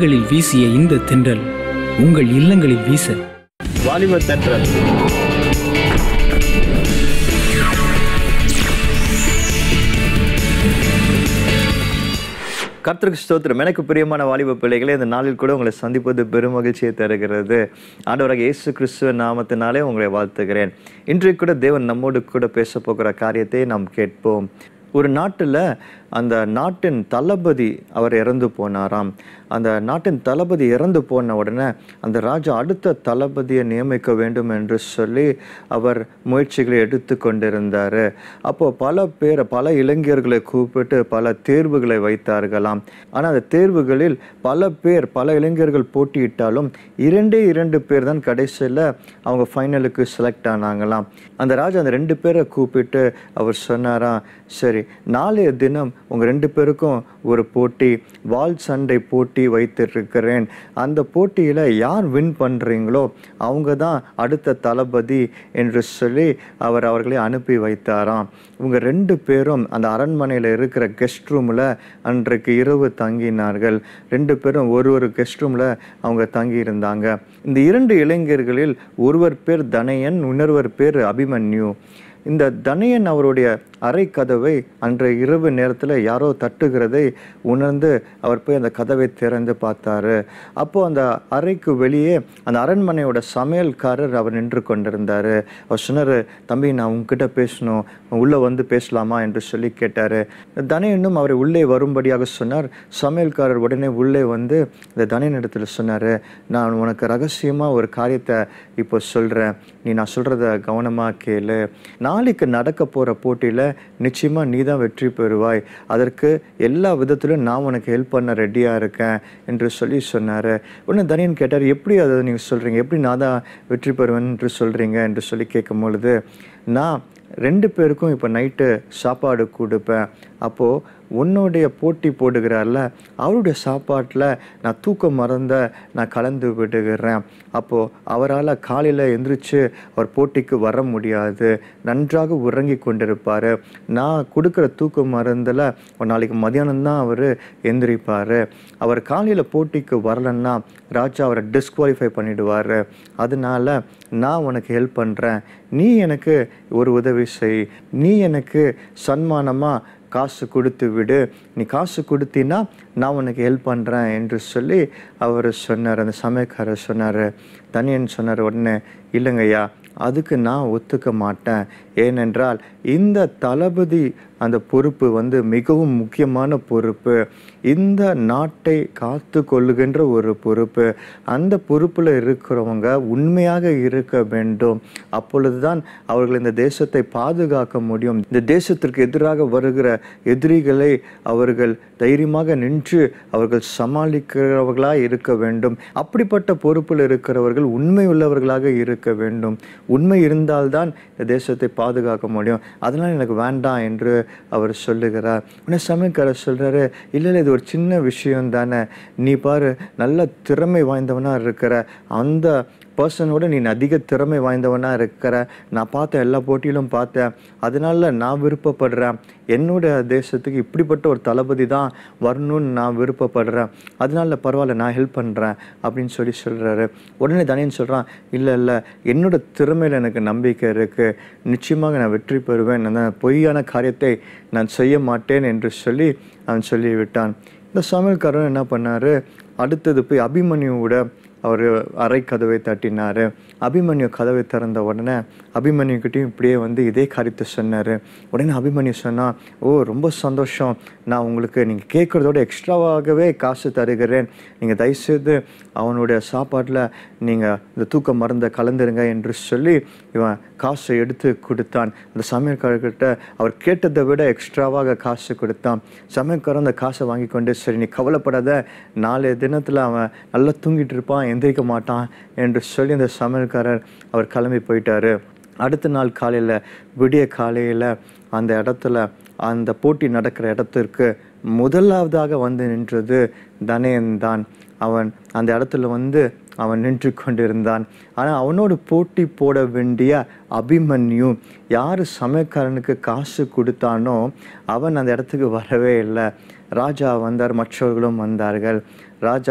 இல்லங்களில் வீசிய இந்த தென்றல் உங்கள் இல்லங்களில் வீச வாலிப தென்றல் கர்த்தருக்கு ஸ்தோத்திரம் எனக்கு பிரியமான வாலிப பிள்ளைகளே இந்த நாளில் கூட உங்களை சந்திப்பது பெரும் மகிழ்ச்சியை தருகிறது ஆண்டவராக இயேசு கிறிஸ்துவ நாமத்தினாலே உங்களை வாழ்த்துகிறேன் இன்றைக்கு கூட தேவன் நம்மோடு கூட பேச போகிற காரியத்தை நாம் கேட்போம் ஒரு நாட்டில் அந்த நாட்டின் தளபதி அவர் இறந்து போனாராம் அந்த நாட்டின் தளபதி இறந்து போன உடனே அந்த ராஜா அடுத்த தளபதியை நியமிக்க வேண்டும் என்று சொல்லி அவர் முயற்சிகளை எடுத்து கொண்டிருந்தார் அப்போ பல பேர் பல இளைஞர்களை கூப்பிட்டு பல தேர்வுகளை வைத்தார்களாம் ஆனால் அந்த தேர்வுகளில் பல பேர் பல இளைஞர்கள் போட்டியிட்டாலும் இரண்டே இரண்டு பேர் தான் கடைசியில் அவங்க ஃபைனலுக்கு செலக்ட் ஆனாங்களாம் அந்த ராஜா அந்த ரெண்டு பேரை கூப்பிட்டு அவர் சொன்னாராம் சரி நாளைய தினம் உங்கள் ரெண்டு பேருக்கும் ஒரு போட்டி வால் சண்டை போட்டி வைத்திருக்கிறேன் அந்த போட்டியில் யார் வின் பண்ணுறீங்களோ அவங்க தான் அடுத்த தளபதி என்று சொல்லி அவர் அவர்களை அனுப்பி வைத்தாராம் இவங்க ரெண்டு பேரும் அந்த அரண்மனையில் இருக்கிற கெஸ்ட் ரூமில் அன்றைக்கு இரவு தங்கினார்கள் ரெண்டு பேரும் ஒரு ஒரு கெஸ்ட் ரூமில் அவங்க தங்கி இருந்தாங்க இந்த இரண்டு இளைஞர்களில் ஒருவர் பேர் தனையன் இன்னொருவர் பேர் அபிமன்யு இந்த தனையன் அவருடைய அறை கதவை அன்றைய இரவு நேரத்தில் யாரோ தட்டுகிறதை உணர்ந்து அவர் போய் அந்த கதவை திறந்து பார்த்தாரு அப்போ அந்த அறைக்கு வெளியே அந்த அரண்மனையோட சமையல்காரர் அவர் நின்று கொண்டிருந்தார் அவர் சொன்னார் தம்பி நான் உங்ககிட்ட பேசணும் உள்ளே வந்து பேசலாமா என்று சொல்லி கேட்டார் தனையனும் அவரை உள்ளே வரும்படியாக சொன்னார் சமையல்காரர் உடனே உள்ளே வந்து இந்த தனையன் இடத்துல சொன்னார் நான் உனக்கு ரகசியமாக ஒரு காரியத்தை இப்போ சொல்கிறேன் நீ நான் சொல்கிறத கவனமாக கேளு நாளைக்கு நடக்க போகிற போட்டியில் நிச்சயமாக நீ தான் வெற்றி பெறுவாய் அதற்கு எல்லா விதத்திலும் நான் உனக்கு ஹெல்ப் பண்ண ரெடியாக இருக்கேன் என்று சொல்லி சொன்னார் உடனே தனியன் கேட்டார் எப்படி அதை நீங்கள் சொல்கிறீங்க எப்படி நான் தான் வெற்றி பெறுவேன் என்று சொல்கிறீங்க என்று சொல்லி கேட்கும் பொழுது நான் ரெண்டு பேருக்கும் இப்போ நைட்டு சாப்பாடு கொடுப்பேன் அப்போது உன்னுடைய போட்டி போடுகிறார்ல அவருடைய சாப்பாட்டில் நான் தூக்கம் மறந்த நான் கலந்து விடுகிறேன் அப்போது அவரால் காலையில் எந்திரிச்சு அவர் போட்டிக்கு வர முடியாது நன்றாக உறங்கி கொண்டிருப்பார் நான் கொடுக்குற தூக்க மருந்தில் ஒரு நாளைக்கு மதியானம் தான் அவர் எந்திரிப்பார் அவர் காலையில் போட்டிக்கு வரலன்னா ராஜா அவரை டிஸ்குவாலிஃபை பண்ணிடுவார் அதனால நான் உனக்கு ஹெல்ப் பண்ணுறேன் நீ எனக்கு ஒரு உதவி செய் நீ எனக்கு சன்மானமாக காசு கொடுத்து விடு நீ காசு கொடுத்தினா நான் உனக்கு ஹெல்ப் பண்ணுறேன் என்று சொல்லி அவர் சொன்னார் அந்த சமயக்காரர் சொன்னார் தனியன் சொன்னார் உடனே இல்லைங்கய்யா அதுக்கு நான் ஒத்துக்க மாட்டேன் ஏனென்றால் இந்த தளபதி அந்த பொறுப்பு வந்து மிகவும் முக்கியமான பொறுப்பு இந்த நாட்டை காத்து கொள்ளுகின்ற ஒரு பொறுப்பு அந்த பொறுப்பில் இருக்கிறவங்க உண்மையாக இருக்க வேண்டும் அப்பொழுதுதான் அவர்கள் இந்த தேசத்தை பாதுகாக்க முடியும் இந்த தேசத்திற்கு எதிராக வருகிற எதிரிகளை அவர்கள் தைரியமாக நின்று அவர்கள் சமாளிக்கிறவர்களாக இருக்க வேண்டும் அப்படிப்பட்ட பொறுப்பில் இருக்கிறவர்கள் உண்மை உள்ளவர்களாக இருக்க வேண்டும் உண்மை இருந்தால்தான் இந்த தேசத்தை பாதுகாக்க முடியும் அதனால் எனக்கு வேண்டாம் என்று அவர் சொல்லுகிறார் உடனே சமயக்காரர் சொல்கிறாரு இல்லை இல்லை இது ஒரு சின்ன விஷயம் தானே நீ பாரு நல்ல திறமை வாய்ந்தவனாக இருக்கிற அந்த பர்சனோட நீ அதிக திறமை வாய்ந்தவனாக இருக்கிற நான் பார்த்த எல்லா போட்டியிலும் பார்த்தேன் அதனால நான் விருப்பப்படுறேன் என்னோட தேசத்துக்கு இப்படிப்பட்ட ஒரு தளபதி தான் வரணும்னு நான் விருப்பப்படுறேன் அதனால பரவாயில்ல நான் ஹெல்ப் பண்ணுறேன் அப்படின்னு சொல்லி சொல்கிறாரு உடனே தனியன் சொல்கிறான் இல்லை இல்லை என்னோட திறமையில் எனக்கு நம்பிக்கை இருக்குது நிச்சயமாக நான் வெற்றி பெறுவேன் நான் பொய்யான காரியத்தை நான் செய்ய மாட்டேன் என்று சொல்லி அவன் சொல்லிவிட்டான் இந்த சமையல்காரன் என்ன பண்ணார் அடுத்தது போய் அபிமன்யுவோட அவர் அறை கதவை தட்டினார் அபிமன்யு கதவை திறந்த உடனே அபிமன்யுக்கிட்டையும் இப்படியே வந்து இதே காரியத்தை சொன்னார் உடனே அபிமன்யு சொன்னால் ஓ ரொம்ப சந்தோஷம் நான் உங்களுக்கு நீங்கள் கேட்குறதோட எக்ஸ்ட்ராவாகவே காசு தருகிறேன் நீங்கள் தயவுசெய்து அவனுடைய சாப்பாட்டில் நீங்கள் இந்த தூக்க மருந்தை கலந்துருங்க என்று சொல்லி இவன் காசை எடுத்து கொடுத்தான் அந்த சமையல்காரர்கிட்ட அவர் கேட்டதை விட எக்ஸ்ட்ராவாக காசு கொடுத்தான் சமையல்காரன் அந்த காசை வாங்கி கொண்டு சரி நீ கவலைப்படாத நாளைய தினத்தில் அவன் நல்லா தூங்கிட்டு இருப்பான் எந்திரிக்க மாட்டான் என்று சொல்லி அந்த சமையல்காரர் அவர் கிளம்பி போயிட்டாரு அடுத்த நாள் காலையில் விடிய காலையில் அந்த இடத்துல அந்த போட்டி நடக்கிற இடத்திற்கு முதலாவதாக வந்து நின்றது தனயன் தான் அவன் அந்த இடத்துல வந்து அவன் நின்று கொண்டிருந்தான் ஆனால் அவனோடு போட்டி போட வேண்டிய அபிமன்யு யார் சமயக்காரனுக்கு காசு கொடுத்தானோ அவன் அந்த இடத்துக்கு வரவே இல்லை ராஜா வந்தார் மற்றவர்களும் வந்தார்கள் ராஜா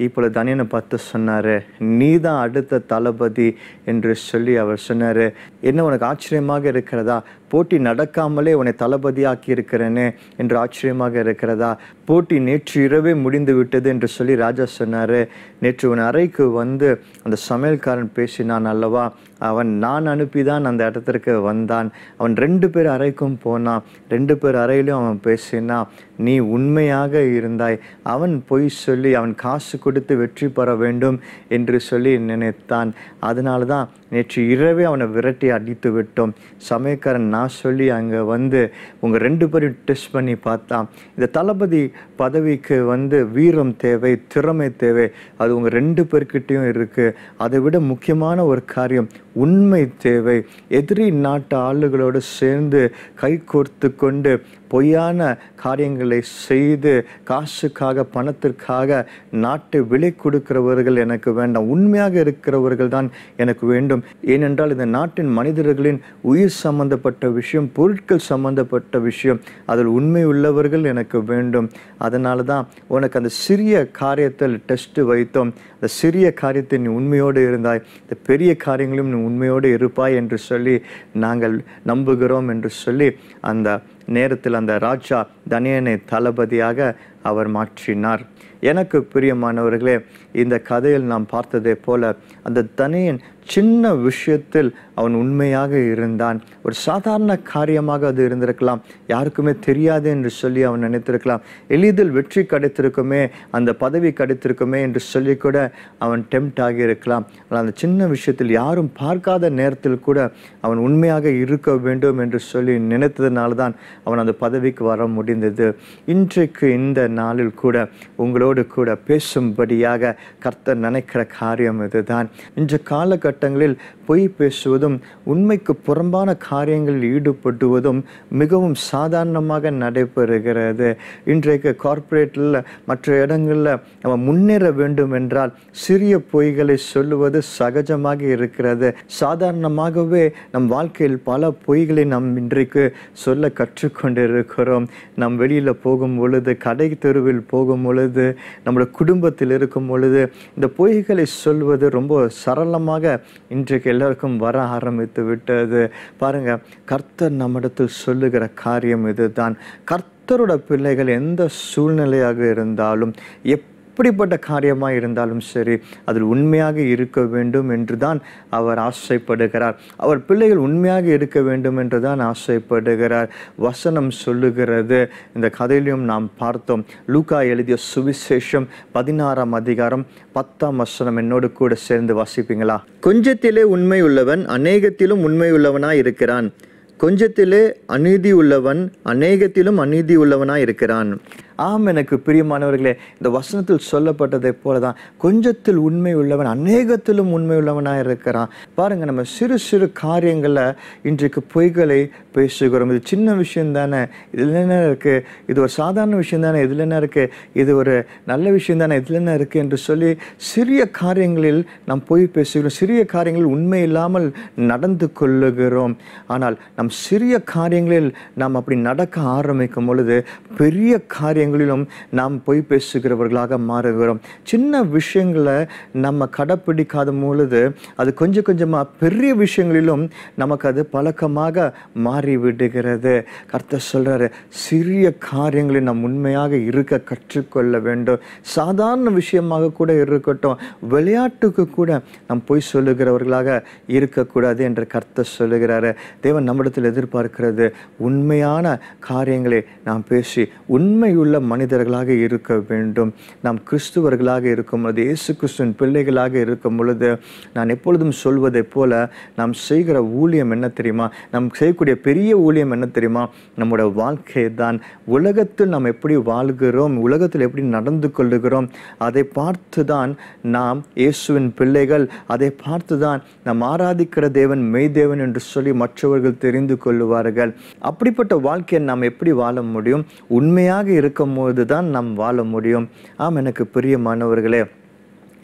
இப்பொழுது தனியனை பார்த்து சொன்னார் நீ தான் அடுத்த தளபதி என்று சொல்லி அவர் சொன்னார் என்ன உனக்கு ஆச்சரியமாக இருக்கிறதா போட்டி நடக்காமலே உன்னை தளபதியாக்கி இருக்கிறேனே என்று ஆச்சரியமாக இருக்கிறதா போட்டி நேற்று இரவே முடிந்து விட்டது என்று சொல்லி ராஜா சொன்னார் நேற்று உன் அறைக்கு வந்து அந்த சமையல்காரன் பேசினான் அல்லவா அவன் நான் அனுப்பிதான் அந்த இடத்திற்கு வந்தான் அவன் ரெண்டு பேர் அறைக்கும் போனான் ரெண்டு பேர் அறையிலும் அவன் பேசினான் நீ உண்மையாக இருந்தாய் அவன் பொய் சொல்லி அவன் காசு கொடுத்து வெற்றி பெற வேண்டும் என்று சொல்லி நினைத்தான் அதனால தான் நேற்று இரவே அவனை விரட்டி அடித்து விட்டோம் சமயக்காரன் நான் சொல்லி அங்கே வந்து உங்கள் ரெண்டு பேரும் டெஸ்ட் பண்ணி பார்த்தான் இந்த தளபதி பதவிக்கு வந்து வீரம் தேவை திறமை தேவை அது உங்கள் ரெண்டு பேர்கிட்டையும் இருக்குது அதை விட முக்கியமான ஒரு காரியம் உண்மை தேவை எதிரி நாட்டு ஆளுகளோடு சேர்ந்து கை கோர்த்து கொண்டு பொய்யான காரியங்களை செய்து காசுக்காக பணத்திற்காக நாட்டை விலை கொடுக்கிறவர்கள் எனக்கு வேண்டாம் உண்மையாக இருக்கிறவர்கள் தான் எனக்கு வேண்டும் ஏனென்றால் இந்த நாட்டின் மனிதர்களின் உயிர் சம்பந்தப்பட்ட விஷயம் பொருட்கள் சம்பந்தப்பட்ட விஷயம் அதில் உண்மை உள்ளவர்கள் எனக்கு வேண்டும் அதனால தான் உனக்கு அந்த சிறிய காரியத்தில் டெஸ்ட் வைத்தோம் அந்த சிறிய காரியத்தை நீ உண்மையோடு இருந்தாய் இந்த பெரிய காரியங்களும் நீ உண்மையோடு இருப்பாய் என்று சொல்லி நாங்கள் நம்புகிறோம் என்று சொல்லி அந்த நேரத்தில் அந்த ராஜா தனியனை தளபதியாக அவர் மாற்றினார் எனக்கு பிரியமானவர்களே இந்த கதையில் நாம் பார்த்ததை போல அந்த தனியன் சின்ன விஷயத்தில் அவன் உண்மையாக இருந்தான் ஒரு சாதாரண காரியமாக அது இருந்திருக்கலாம் யாருக்குமே தெரியாது என்று சொல்லி அவன் நினைத்திருக்கலாம் எளிதில் வெற்றி கிடைத்திருக்குமே அந்த பதவி கிடைத்திருக்குமே என்று சொல்லி கூட அவன் டெம்ட் ஆகி இருக்கலாம் ஆனால் அந்த சின்ன விஷயத்தில் யாரும் பார்க்காத நேரத்தில் கூட அவன் உண்மையாக இருக்க வேண்டும் என்று சொல்லி நினைத்ததுனால தான் அவன் அந்த பதவிக்கு வர முடிந்தது இன்றைக்கு இந்த நாளில் கூட உங்களோடு கூட பேசும்படியாக கர்த்தர் நினைக்கிற காரியம் இதுதான் இன்று காலகட்டங்களில் பொய் பேசுவதும் உண்மைக்கு புறம்பான காரியங்களில் ஈடுபடுவதும் மிகவும் சாதாரணமாக நடைபெறுகிறது இன்றைக்கு கார்ப்பரேட்டில் மற்ற இடங்களில் நம்ம முன்னேற வேண்டும் என்றால் சிறிய பொய்களை சொல்லுவது சகஜமாக இருக்கிறது சாதாரணமாகவே நம் வாழ்க்கையில் பல பொய்களை நாம் இன்றைக்கு சொல்ல கற்றுக்கொண்டிருக்கிறோம் நம் வெளியில் போகும் பொழுது கடை தெருவில் போகும் பொழுது நம்முடைய குடும்பத்தில் இருக்கும் பொழுது இந்த பொய்களை சொல்வது ரொம்ப சரளமாக இன்றைக்கு எல்லாருக்கும் வர ஆரம்பித்து விட்டது பாருங்க கர்த்தர் நம்மிடத்தில் சொல்லுகிற காரியம் இதுதான் கர்த்தரோட பிள்ளைகள் எந்த சூழ்நிலையாக இருந்தாலும் எப் எப்படிப்பட்ட காரியமாக இருந்தாலும் சரி அதில் உண்மையாக இருக்க வேண்டும் என்று தான் அவர் ஆசைப்படுகிறார் அவர் பிள்ளைகள் உண்மையாக இருக்க வேண்டும் என்று தான் ஆசைப்படுகிறார் வசனம் சொல்லுகிறது இந்த கதையிலும் நாம் பார்த்தோம் லூக்கா எழுதிய சுவிசேஷம் பதினாறாம் அதிகாரம் பத்தாம் வசனம் என்னோடு கூட சேர்ந்து வாசிப்பீங்களா கொஞ்சத்திலே உண்மை உள்ளவன் அநேகத்திலும் உண்மை உள்ளவனாய் இருக்கிறான் கொஞ்சத்திலே அநீதி உள்ளவன் அநேகத்திலும் அநீதி உள்ளவனாய் இருக்கிறான் ஆம் எனக்கு பிரியமானவர்களே இந்த வசனத்தில் சொல்லப்பட்டதை போல தான் கொஞ்சத்தில் உண்மை உள்ளவன் அநேகத்திலும் உண்மை உள்ளவனாக இருக்கிறான் பாருங்க நம்ம சிறு சிறு காரியங்களில் இன்றைக்கு பொய்களை பேசுகிறோம் இது சின்ன விஷயம் தானே இதில் என்ன இருக்கு இது ஒரு சாதாரண விஷயம் தானே இதில் என்ன இருக்கு இது ஒரு நல்ல விஷயம் தானே இதில் என்ன இருக்கு என்று சொல்லி சிறிய காரியங்களில் நாம் பொய் பேசுகிறோம் சிறிய காரியங்களில் உண்மை இல்லாமல் நடந்து கொள்ளுகிறோம் ஆனால் நம் சிறிய காரியங்களில் நாம் அப்படி நடக்க ஆரம்பிக்கும் பொழுது பெரிய காரியங்களிலும் நாம் பொய் பேசுகிறவர்களாக மாறுகிறோம் சின்ன விஷயங்களை நம்ம கடைப்பிடிக்காத பொழுது அது கொஞ்சம் கொஞ்சமாக பெரிய விஷயங்களிலும் நமக்கு அது பழக்கமாக மாறி விடுகிறது கர்த்தர் சொல்றாரு சிறிய காரியங்களில் நாம் உண்மையாக இருக்க கற்றுக்கொள்ள வேண்டும் சாதாரண விஷயமாக கூட இருக்கட்டும் விளையாட்டுக்கு கூட நாம் பொய் சொல்லுகிறவர்களாக இருக்கக்கூடாது என்று கர்த்தர் சொல்லுகிறாரு தேவன் நம்மிடத்தில் எதிர்பார்க்கிறது உண்மையான காரியங்களை நாம் பேசி உண்மையுள்ள மனிதர்களாக இருக்க வேண்டும் நாம் கிறிஸ்துவர்களாக இருக்கும் பொழுது இயேசு கிறிஸ்துவின் பிள்ளைகளாக இருக்கும் பொழுது நான் எப்பொழுதும் சொல்வதைப் போல நாம் செய்கிற ஊழியம் என்ன தெரியுமா நாம் செய்யக்கூடிய பெரிய ஊழியம் என்ன தெரியுமா நம்முடைய வாழ்க்கை தான் உலகத்தில் நாம் எப்படி வாழ்கிறோம் உலகத்தில் எப்படி நடந்து கொள்ளுகிறோம் அதை பார்த்து தான் நாம் இயேசுவின் பிள்ளைகள் அதை பார்த்து தான் நாம் ஆராதிக்கிற தேவன் மெய் தேவன் என்று சொல்லி மற்றவர்கள் தெரிந்து கொள்ளுவார்கள் அப்படிப்பட்ட வாழ்க்கையை நாம் எப்படி வாழ முடியும் உண்மையாக இருக்கும் போது தான் நாம் வாழ முடியும் ஆம் எனக்கு பிரியமானவர்களே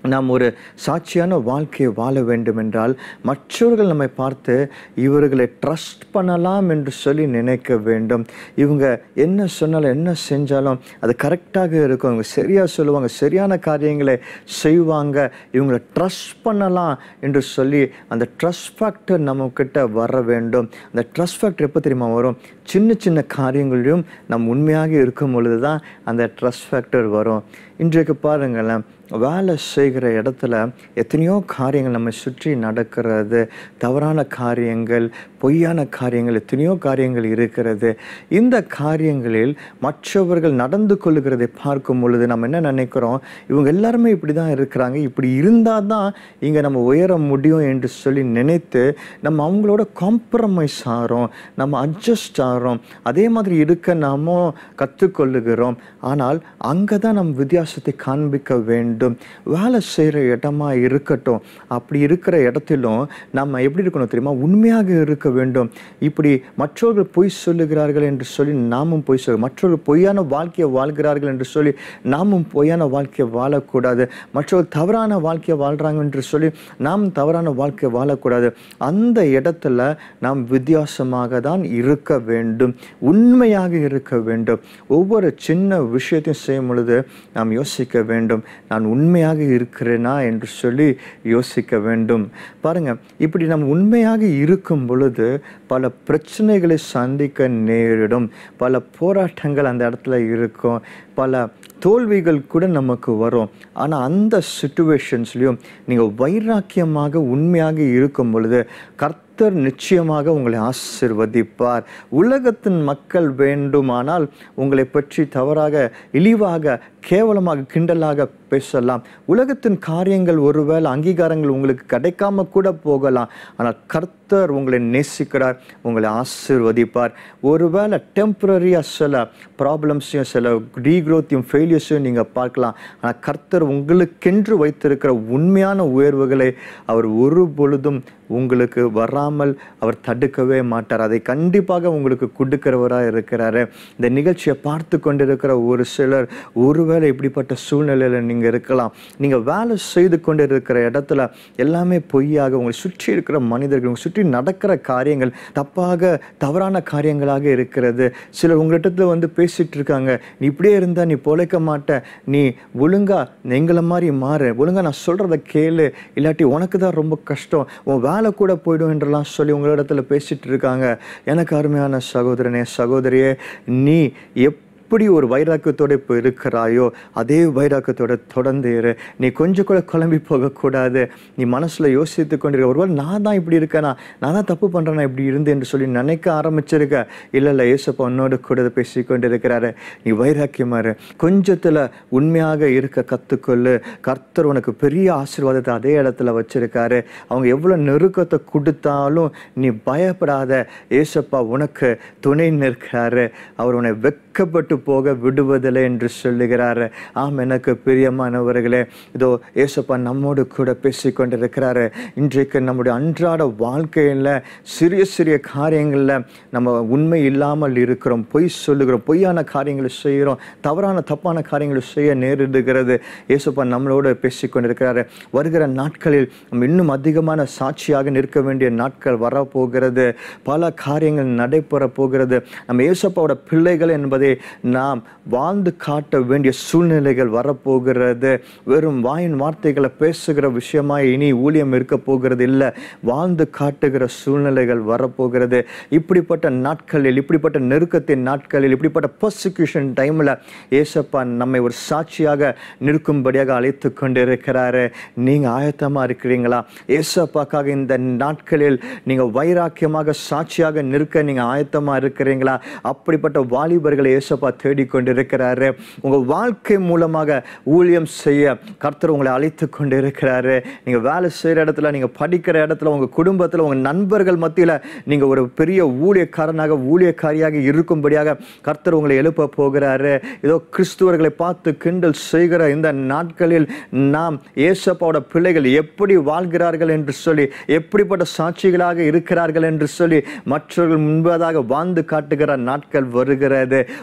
நாம் ஒரு சாட்சியான வாழ்க்கையை வாழ வேண்டும் என்றால் மற்றவர்கள் நம்மை பார்த்து இவர்களை ட்ரஸ்ட் பண்ணலாம் என்று சொல்லி நினைக்க வேண்டும் இவங்க என்ன சொன்னாலும் என்ன செஞ்சாலும் அது கரெக்டாக இருக்கும் இவங்க சரியாக சொல்லுவாங்க சரியான காரியங்களை செய்வாங்க இவங்களை ட்ரஸ்ட் பண்ணலாம் என்று சொல்லி அந்த ட்ரஸ்ட் ஃபேக்டர் நம்மக்கிட்ட வர வேண்டும் அந்த ட்ரஸ்ட் ஃபேக்டர் எப்போ தெரியுமா வரும் சின்ன சின்ன காரியங்களிலும் நம் உண்மையாக இருக்கும் பொழுது தான் அந்த ட்ரஸ்ட் ஃபேக்டர் வரும் இன்றைக்கு பாருங்களேன் வேலை செய்கிற இடத்துல எத்தனையோ காரியங்கள் நம்மை சுற்றி நடக்கிறது தவறான காரியங்கள் பொய்யான காரியங்கள் எத்தனையோ காரியங்கள் இருக்கிறது இந்த காரியங்களில் மற்றவர்கள் நடந்து கொள்ளுகிறதை பார்க்கும் பொழுது நம்ம என்ன நினைக்கிறோம் இவங்க எல்லாருமே இப்படி தான் இருக்கிறாங்க இப்படி இருந்தால் தான் இங்கே நம்ம உயர முடியும் என்று சொல்லி நினைத்து நம்ம அவங்களோட காம்ப்ரமைஸ் ஆகிறோம் நம்ம அட்ஜஸ்ட் ஆகிறோம் அதே மாதிரி இருக்க நாம கற்றுக்கொள்ளுகிறோம் ஆனால் அங்கே தான் நம்ம வித்தியாசத்தை காண்பிக்க வேண்டும் வேலை செய்கிற இடமா இருக்கட்டும் அப்படி இருக்கிற இடத்திலும் நம்ம எப்படி இருக்கணும் தெரியுமா உண்மையாக இருக்க வேண்டும் இப்படி மற்றவர்கள் பொய் சொல்லுகிறார்கள் என்று சொல்லி நாமும் பொய் சொல்ல மற்றவர்கள் பொய்யான வாழ்க்கையை வாழ்கிறார்கள் என்று சொல்லி நாமும் பொய்யான வாழ்க்கையை வாழக்கூடாது மற்றவர்கள் தவறான வாழ்க்கையை வாழ்கிறாங்க என்று சொல்லி நாம் தவறான வாழ்க்கையை வாழக்கூடாது அந்த இடத்துல நாம் வித்தியாசமாக தான் இருக்க வேண்டும் உண்மையாக இருக்க வேண்டும் ஒவ்வொரு சின்ன விஷயத்தையும் செய்யும் பொழுது நாம் யோசிக்க வேண்டும் நான் உண்மையாக இருக்கிறேனா என்று சொல்லி யோசிக்க வேண்டும் பாருங்க இப்படி நாம் உண்மையாக இருக்கும் பொழுது பல பிரச்சனைகளை சந்திக்க நேரிடும் பல போராட்டங்கள் அந்த இடத்துல இருக்கும் பல தோல்விகள் கூட நமக்கு வரும் ஆனால் அந்த சுச்சுவேஷன்ஸ்லையும் நீங்கள் வைராக்கியமாக உண்மையாக இருக்கும் பொழுது கர்த்தர் நிச்சயமாக உங்களை ஆசிர்வதிப்பார் உலகத்தின் மக்கள் வேண்டுமானால் உங்களை பற்றி தவறாக இழிவாக கேவலமாக கிண்டலாக பேசலாம் உலகத்தின் காரியங்கள் ஒருவேளை அங்கீகாரங்கள் உங்களுக்கு கிடைக்காம கூட போகலாம் ஆனால் கர்த்தர் உங்களை நேசிக்கிறார் உங்களை ஆசிர்வதிப்பார் ஒருவேளை டெம்பரரியாக சில ப்ராப்ளம்ஸையும் சில ரீக்ரோத்தையும் ஃபெயிலியர்ஸையும் நீங்கள் பார்க்கலாம் ஆனால் கர்த்தர் உங்களுக்கென்று வைத்திருக்கிற உண்மையான உயர்வுகளை அவர் ஒரு பொழுதும் உங்களுக்கு வராமல் அவர் தடுக்கவே மாட்டார் அதை கண்டிப்பாக உங்களுக்கு கொடுக்கிறவராக இருக்கிறாரு இந்த நிகழ்ச்சியை பார்த்து கொண்டிருக்கிற ஒரு சிலர் ஒருவேளை இப்படிப்பட்ட சூழ்நிலையில் நீங்கள் இருக்கலாம் நீங்கள் வேலை செய்து கொண்டு இருக்கிற இடத்துல எல்லாமே பொய்யாக உங்களை சுற்றி இருக்கிற மனிதர்கள் உங்களை சுற்றி நடக்கிற காரியங்கள் தப்பாக தவறான காரியங்களாக இருக்கிறது சிலர் உங்களிடத்துல வந்து பேசிட்டு இருக்காங்க நீ இப்படியே இருந்தா நீ பொழைக்க மாட்ட நீ ஒழுங்கா எங்களை மாதிரி மாறு ஒழுங்கா நான் சொல்றத கேளு இல்லாட்டி உனக்கு தான் ரொம்ப கஷ்டம் உன் வேலை கூட போயிடும் என்றெல்லாம் சொல்லி உங்களிடத்துல பேசிட்டு இருக்காங்க எனக்கு அருமையான சகோதரனே சகோதரியே நீ எப் எப்படி ஒரு வைராக்கியத்தோட இப்போ இருக்கிறாயோ அதே வைராக்கியத்தோட தொடர்ந்து இரு நீ கொஞ்சம் கூட குழம்பி போகக்கூடாது நீ மனசில் யோசித்து கொண்டிருக்க ஒருவேளை நான் தான் இப்படி இருக்கேனா நான் தான் தப்பு பண்ணுறேனா இப்படி இருந்து என்று சொல்லி நினைக்க ஆரம்பிச்சிருக்க இல்லை இல்லை ஏசப்பா உன்னோடு கூட பேசி கொண்டிருக்கிறாரு நீ வைராக்கியமா இரு கொஞ்சத்தில் உண்மையாக இருக்க கற்றுக்கொள்ளு கர்த்தர் உனக்கு பெரிய ஆசீர்வாதத்தை அதே இடத்துல வச்சிருக்காரு அவங்க எவ்வளோ நெருக்கத்தை கொடுத்தாலும் நீ பயப்படாத ஏசப்பா உனக்கு துணை நிற்கிறாரு அவர் உன்னை வெட்கப்பட்டு போக விடுவதில்லை என்று சொல்லுகிறாரு ஆம் எனக்கு பிரியமானவர்களே இதோ ஏசப்பா நம்மோடு கூட பேசி கொண்டிருக்கிறாரு இன்றைக்கு நம்முடைய அன்றாட வாழ்க்கையில் சிறிய சிறிய காரியங்களில் நம்ம உண்மை இல்லாமல் இருக்கிறோம் பொய் சொல்லுகிறோம் பொய்யான காரியங்களை செய்கிறோம் தவறான தப்பான காரியங்களை செய்ய நேரிடுகிறது ஏசப்பா நம்மளோடு பேசி கொண்டிருக்கிறாரு வருகிற நாட்களில் நம்ம இன்னும் அதிகமான சாட்சியாக நிற்க வேண்டிய நாட்கள் வரப்போகிறது பல காரியங்கள் நடைபெற போகிறது நம்ம ஏசப்பாவோட பிள்ளைகள் என்பதை நாம் வாழ்ந்து காட்ட வேண்டிய சூழ்நிலைகள் வரப்போகிறது வெறும் வாயின் வார்த்தைகளை பேசுகிற விஷயமாய் இனி ஊழியம் இருக்க போகிறது இல்லை வாழ்ந்து காட்டுகிற சூழ்நிலைகள் வரப்போகிறது இப்படிப்பட்ட நாட்களில் இப்படிப்பட்ட நெருக்கத்தின் நாட்களில் இப்படிப்பட்ட பர்சிக்யூஷன் டைமில் ஏசப்பா நம்மை ஒரு சாட்சியாக நிற்கும்படியாக அழைத்து கொண்டிருக்கிறாரு நீங்கள் ஆயத்தமாக இருக்கிறீங்களா ஏசப்பாக்காக இந்த நாட்களில் நீங்கள் வைராக்கியமாக சாட்சியாக நிற்க நீங்கள் ஆயத்தமாக இருக்கிறீங்களா அப்படிப்பட்ட வாலிபர்களை ஏசப்பா தேடிக்கொண்டிருக்கிறாரு உங்கள் வாழ்க்கை மூலமாக ஊழியம் செய்ய கர்த்தர் உங்களை அழைத்து கொண்டிருக்கிறாரு நீங்கள் வேலை செய்கிற இடத்துல நீங்கள் படிக்கிற இடத்துல உங்கள் குடும்பத்தில் உங்கள் நண்பர்கள் மத்தியில் நீங்கள் ஒரு பெரிய ஊழியக்காரனாக ஊழியக்காரியாக இருக்கும்படியாக கர்த்தர் உங்களை எழுப்ப போகிறாரு ஏதோ கிறிஸ்துவர்களை பார்த்து கிண்டல் செய்கிற இந்த நாட்களில் நாம் ஏசப்பாவோட பிள்ளைகள் எப்படி வாழ்கிறார்கள் என்று சொல்லி எப்படிப்பட்ட சாட்சிகளாக இருக்கிறார்கள் என்று சொல்லி மற்றவர்கள் முன்பதாக வாழ்ந்து காட்டுகிற நாட்கள் வருகிறது உண்மை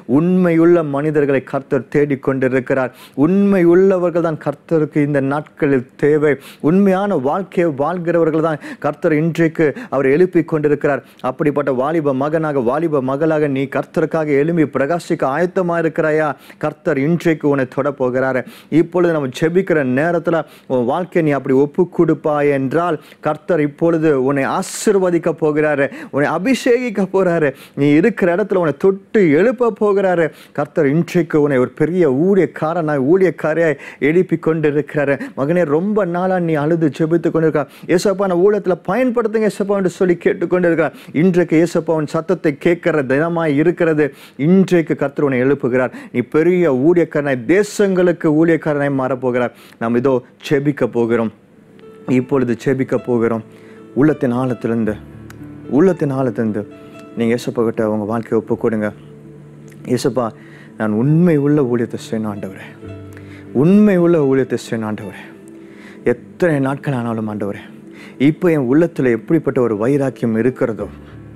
உண்மையுள்ள மனிதர்களை கர்த்தர் தேடிக்கொண்டிருக்கிறார் உண்மை உள்ளவர்கள் தான் கர்த்தருக்கு இந்த நாட்களில் தேவை உண்மையான வாழ்க்கையை வாழ்கிறவர்கள் தான் கர்த்தர் இன்றைக்கு அவர் எழுப்பி கொண்டிருக்கிறார் அப்படிப்பட்ட வாலிப மகனாக வாலிப மகளாக நீ கர்த்தருக்காக எழும்பி பிரகாசிக்க ஆயத்தமா இருக்கிறாயா கர்த்தர் இன்றைக்கு உன்னை தொட போகிறாரு இப்பொழுது நம்ம ஜெபிக்கிற நேரத்துல உன் வாழ்க்கையை நீ அப்படி ஒப்பு கொடுப்பாய் என்றால் கர்த்தர் இப்பொழுது உன்னை ஆசிர்வதிக்க போகிறாரு உன்னை அபிஷேகிக்க போறாரு நீ இருக்கிற இடத்துல உன்னை தொட்டு எழுப்ப போகிறாரு கர்த்தர் இன்றைக்கு உன்னை ஒரு பெரிய ஊழியக்காரனாய் ஊழியக்காரியாய் எழுப்பி கொண்டிருக்கிறாரு மகனே ரொம்ப நாளா நீ அழுது ஜெபித்து கொண்டிருக்க ஏசப்பா நான் ஊழியத்தில் பயன்படுத்துங்க ஏசப்பா என்று சொல்லி கேட்டுக்கொண்டிருக்கிறார் இன்றைக்கு ஏசப்பாவின் சத்தத்தை கேட்கிற தினமாய் இருக்கிறது இன்றைக்கு கர்த்தர் உன்னை எழுப்புகிறார் நீ பெரிய ஊழியக்காரனாய் தேசங்களுக்கு ஊழியக்காரனாய் மாறப்போகிறார் நாம் இதோ செபிக்க போகிறோம் இப்பொழுது செபிக்க போகிறோம் உள்ளத்தின் ஆழத்திலிருந்து உள்ளத்தின் ஆழத்திலிருந்து நீங்கள் ஏசப்பா கிட்ட உங்கள் வாழ்க்கையை ஒப்பு கொடுங்க ஏசப்பா நான் உண்மை உள்ள ஊழியத்தை செய்யணும் ஆண்டவரே உண்மை உள்ள ஊழியத்தை செய்யணும் ஆண்டவரே எத்தனை நாட்கள் ஆனாலும் ஆண்டவரே இப்போ என் உள்ளத்தில் எப்படிப்பட்ட ஒரு வைராக்கியம் இருக்கிறதோ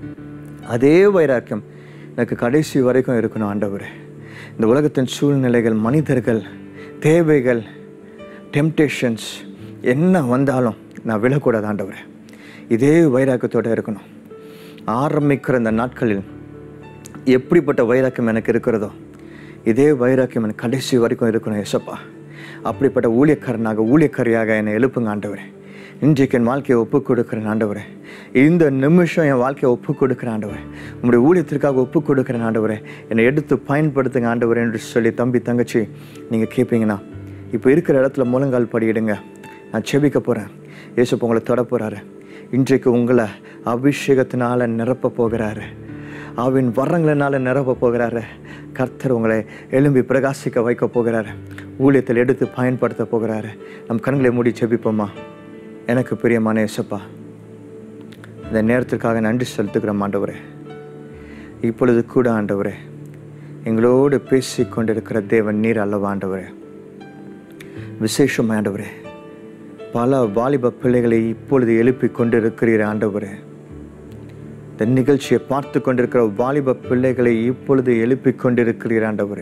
அதே வைராக்கியம் எனக்கு கடைசி வரைக்கும் இருக்கணும் ஆண்டவரே இந்த உலகத்தின் சூழ்நிலைகள் மனிதர்கள் தேவைகள் டெம்டேஷன்ஸ் என்ன வந்தாலும் நான் விழக்கூடாது ஆண்டவரே இதே வைராக்கியத்தோடு இருக்கணும் ஆரம்பிக்கிற இந்த நாட்களில் எப்படிப்பட்ட வைராக்கியம் எனக்கு இருக்கிறதோ இதே வைராக்கியம் எனக்கு கடைசி வரைக்கும் இருக்கணும் எசப்பா அப்படிப்பட்ட ஊழியக்காரனாக ஊழியக்காரியாக என்னை எழுப்புங்க ஆண்டவரே இன்றைக்கு என் வாழ்க்கையை ஒப்புக் கொடுக்குறேன் ஆண்டவரே இந்த நிமிஷம் என் வாழ்க்கையை ஒப்புக் கொடுக்குறேன் ஆண்டவரே உங்களுடைய ஊழியத்திற்காக ஒப்புக் கொடுக்குறேன் ஆண்டவரே என்னை எடுத்து பயன்படுத்துங்க ஆண்டவரே என்று சொல்லி தம்பி தங்கச்சி நீங்கள் கேட்பீங்கன்னா இப்போ இருக்கிற இடத்துல முழங்கால் படியிடுங்க நான் செபிக்க போகிறேன் ஏசப்ப உங்களை தொட போகிறாரு இன்றைக்கு உங்களை அபிஷேகத்தினால நிரப்ப போகிறாரு ஆவின் வரங்களினால நிரப்ப போகிறாரு கர்த்தர் உங்களை எழும்பி பிரகாசிக்க வைக்க போகிறாரு ஊழியத்தில் எடுத்து பயன்படுத்த போகிறாரு நம் கண்களை மூடி செபிப்போமா எனக்கு பிரியமான இசப்பா இந்த நேரத்திற்காக நன்றி செலுத்துகிறோம் ஆண்டவரே இப்பொழுது கூட ஆண்டவரே எங்களோடு பேசி கொண்டிருக்கிற தேவன் நீர் அல்லவா ஆண்டவரே விசேஷம் ஆண்டவரே பல வாலிப பிள்ளைகளை இப்பொழுது எழுப்பி கொண்டிருக்கிறீர் ஆண்டவரே இந்த நிகழ்ச்சியை பார்த்து கொண்டிருக்கிற வாலிப பிள்ளைகளை இப்பொழுது எழுப்பி கொண்டிருக்கிறீர் ஆண்டவரே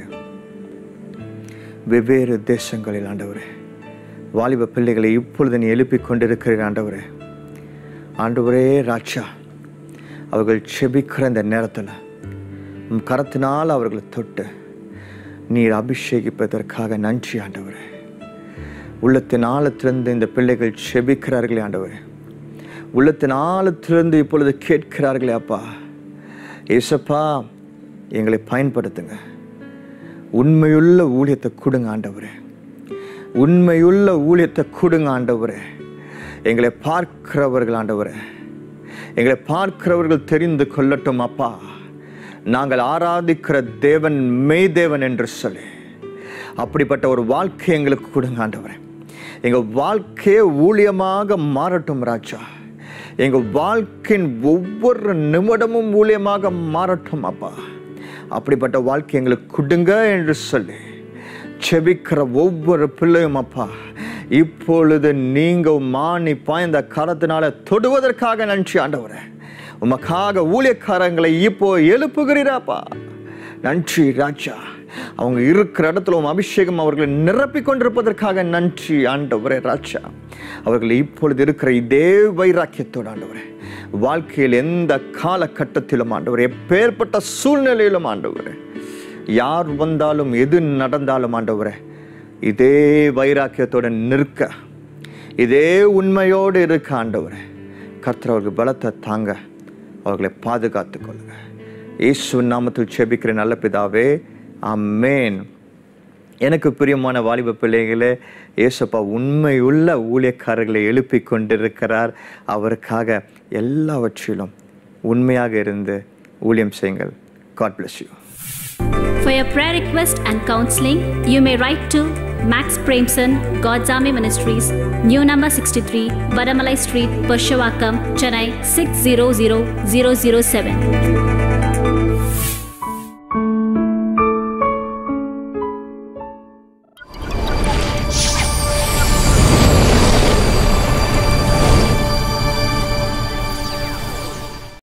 வெவ்வேறு தேசங்களில் ஆண்டவரே வாலிப பிள்ளைகளை இப்பொழுது நீ எழுப்பி கொண்டிருக்கிறீர் ஆண்டவரே ஆண்டவரே ராஜா அவர்கள் செபிக்கிற இந்த நேரத்தில் உம் கரத்தினால் அவர்களை தொட்டு நீர் அபிஷேகிப்பதற்காக நன்றி ஆண்டவரே உள்ளத்தின் ஆழத்திலிருந்து இந்த பிள்ளைகள் செபிக்கிறார்களே ஆண்டவரே உள்ளத்தின் ஆழத்திலிருந்து இப்பொழுது கேட்கிறார்களே அப்பா ஏசப்பா எங்களை பயன்படுத்துங்க உண்மையுள்ள ஊழியத்தை கொடுங்க ஆண்டவரே உண்மையுள்ள ஊழியத்தை கொடுங்க ஆண்டவரே எங்களை பார்க்கிறவர்கள் ஆண்டவரே எங்களை பார்க்கிறவர்கள் தெரிந்து கொள்ளட்டும் அப்பா நாங்கள் ஆராதிக்கிற தேவன் மெய் தேவன் என்று சொல்லி அப்படிப்பட்ட ஒரு வாழ்க்கை எங்களுக்கு கொடுங்க ஆண்டவரே எங்கள் வாழ்க்கையே ஊழியமாக மாறட்டும் ராஜா எங்கள் வாழ்க்கையின் ஒவ்வொரு நிமிடமும் ஊழியமாக மாறட்டும் அப்பா அப்படிப்பட்ட வாழ்க்கை எங்களுக்கு கொடுங்க என்று சொல்லி செபிக்கிற ஒவ்வொரு பிள்ளையும் அப்பா இப்பொழுது நீங்க மானி பாய்ந்த காலத்தினால தொடுவதற்காக நன்றி ஆண்டவரே உமக்காக ஊழியக்காரங்களை இப்போ எழுப்புகிறீராப்பா நன்றி ராஜா அவங்க இருக்கிற இடத்துல உம் அபிஷேகம் அவர்களை நிரப்பிக் கொண்டிருப்பதற்காக நன்றி ஆண்டவரே ராஜா அவர்கள் இப்பொழுது இருக்கிற இதே வைராக்கியத்தோடு ஆண்டவரே வாழ்க்கையில் எந்த காலகட்டத்திலும் ஆண்டவரே எப்பேற்பட்ட சூழ்நிலையிலும் ஆண்டவரே யார் வந்தாலும் எது நடந்தாலும் ஆண்டவரே இதே வைராக்கியத்தோட நிற்க இதே உண்மையோடு இருக்க ஆண்டவரே கர்த்தர் அவர்கள் பலத்தை தாங்க அவர்களை பாதுகாத்துக் கொள்ளுங்க இயேசுவின் நாமத்தில் செபிக்கிற நல்ல பிதாவே அம்மேன் எனக்கு பிரியமான வாலிப பிள்ளைகளே ஏசப்பா உண்மையுள்ள ஊழியக்காரர்களை எழுப்பி கொண்டிருக்கிறார் அவருக்காக எல்லாவற்றிலும் உண்மையாக இருந்து ஊழியம் செய்யுங்கள் God bless you For your prayer request and counseling, you may write to Max Premson, God's Army Ministries, new number 63, Vadamalai Street, Pershawakam, Chennai 600007.